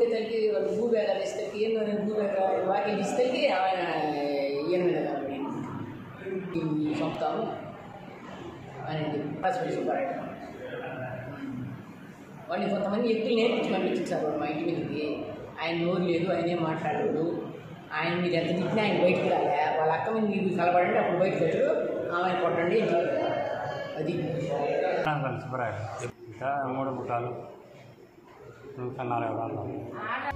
పోయేసరికి వాళ్ళు భూ బేరాలు ఇస్తే ఏందో నేను భూ బేర వాకింగ్ ఇస్తే ఆయన ఈయన మీద కాబట్టి ఈ సంస్థను అని హాస్పిటల్ సుబ్బారాయుడు వాడిని కొంతమంది ఎత్తులు నేర్పించి పంపించారు వాడు మా ఇంటి మీదకి ఆయన నోరు లేదు ఆయనే మాట్లాడాడు ఆయన మీరు ఎంత తిట్టినా ఆయన బయటికి రాలే వాళ్ళ అక్క మీద మీరు కలపడండి అప్పుడు బయటకు వచ్చాడు ఆమె కొట్టండి అని చెప్పారు. అది సుబ్బరాయుడు ఇంకా మూడు ముఠాలు ఇంకా నాలుగు రాళ్ళు